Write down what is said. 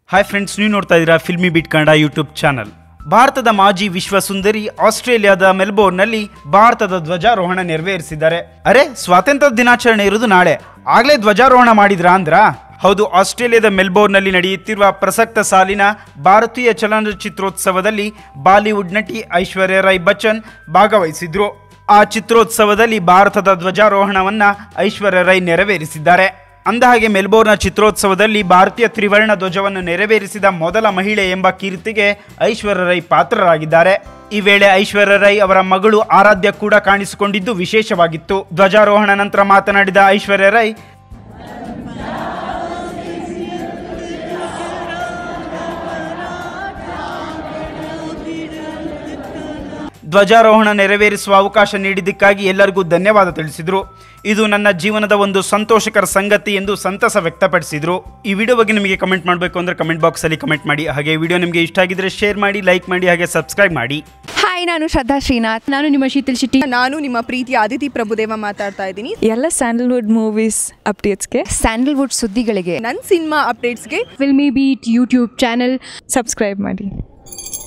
hi friends ನೀವು ನೋಡ್ತಾ ಇದ್ದೀರಾ filmy beat Kannada YouTube channel ಭಾರತದ ಮಾಜಿ ವಿಶ್ವ ಸುಂದರಿ ಆಸ್ಟ್ರೇಲಿಯಾದ ಮೆಲ್ಬೋರ್ನ್ನಲ್ಲಿ ಭಾರತದ ಧ್ವಜಾರೋಹಣ ನೆರವೇರಿಸಿದ್ದಾರೆ ಅರೆ ಸ್ವಾತಂತ್ರ್ಯ ದಿನಾಚರಣೆ ಇರುವುದು ನಾಳೆ ಆಗ್ಲೇ ಧ್ವಜಾರೋಹಣ ಮಾಡಿದ್ರಾ ಅಂದ್ರ ಹೌದು ಆಸ್ಟ್ರೇಲಿಯಾದ ಮೆಲ್ಬೋರ್ನ್ನಲ್ಲಿ ನಡೆಯುತ್ತಿರುವ ಪ್ರಸಕ್ತ ಸಾಲಿನ ಭಾರತೀಯ ಚಲನಚಿತ್ರೋತ್ಸವದಲ್ಲಿ ಬಾಲಿವುಡ್ ನಟಿ ಐಶ್ವರ್ಯ ರೈ ಬಚ್ಚನ್ ಭಾಗವಹಿಸಿದ್ರು ಆ ಚಿತ್ರೋತ್ಸವದಲ್ಲಿ ಭಾರತದ ಧ್ವಜಾರೋಹಣವನ್ನ ಐಶ್ವರ್ಯ ರೈ ನೆರವೇರಿಸಿದ್ದಾರೆ ಅಂದಹಾಗೆ ಮೆಲ್ಬೋರ್ನ್ನ ಚಿತ್ರೋತ್ಸವದಲ್ಲಿ ಭಾರತೀಯ ತ್ರಿವರ್ಣ ಧ್ವಜವನ್ನು ನೆರವೇರಿಸಿದ ಮೊದಲ ಮಹಿಳೆ ಎಂಬ ಕೀರ್ತಿಗೆ ಐಶ್ವರ್ಯ ರೈ ಪಾತ್ರರಾಗಿದ್ದಾರೆ ಈ ವೇಳೆ ಐಶ್ವರ್ಯ ರೈ ಅವರ ಮಗಳು ಆರಾಧ್ಯ ಕೂಡ ಕಾಣಿಸಿಕೊಂಡಿದ್ದು ವಿಶೇಷವಾಗಿತ್ತು ಧ್ವಜಾರೋಹಣ ನಂತರ ಮಾತನಾಡಿದ ಐಶ್ವರ್ಯ ರೈ ಧ್ವಜಾರೋಹಣ ನೆರವೇರಿಸುವ ಅವಕಾಶ ನೀಡಿದ್ದಕ್ಕಾಗಿ ಎಲ್ಲರಿಗೂ ಧನ್ಯವಾದ ತಿಳಿಸಿದರು ಇದು ನನ್ನ ಜೀವನದ ಒಂದು ಸಂತೋಷಕರ ಸಂಗತಿ ಎಂದು ಸಂತಸ ವ್ಯಕ್ತಪಡಿಸಿದರು ಈ ವಿಡಿಯೋ ಬಗ್ಗೆ ನಿಮಗೆ ಕಮೆಂಟ್ ಮಾಡಬೇಕು ಅಂದರೆ ಕಮೆಂಟ್ ಬಾಕ್ಸಲ್ಲಿ ಕಮೆಂಟ್ ಮಾಡಿ ಹಾಗೆ ವಿಡಿಯೋ ನಿಮಗೆ ಇಷ್ಟ ಆಗಿದ್ರೆ ಶೇರ್ ಮಾಡಿ ಲೈಕ್ ಮಾಡಿ ಹಾಗೆ ಸಬ್ಸ್ಕ್ರೈಬ್ ಮಾಡಿ ಹಾಯ್ ನಾನು ಶ್ರದ್ಧಾ ಶ್ರೀನಾಥ್ ನಾನು ನಿಮ್ಮ ಶೀತಲ್ ಶೆಟ್ಟಿ ನಾನು ನಿಮ್ಮ ಪ್ರೀತಿಯ ಅದಿತಿ ಪ್ರಭುದೇವ ಮಾತಾಡ್ತಾ ಇದ್ದೀನಿ ಎಲ್ಲ ಸ್ಯಾಂಡಲ್ವುಡ್ ಮೂವೀಸ್ ಅಪ್ಡೇಟ್ಸ್ಗೆ ಸ್ಯಾಂಡಲ್ವುಡ್ ಸುದ್ದಿಗಳಿಗೆ ನನ್ನ ಸಿನಿಮಾ ಅಪ್ಡೇಟ್ಸ್ಗೆ filmy beat YouTube channel subscribe ಮಾಡಿ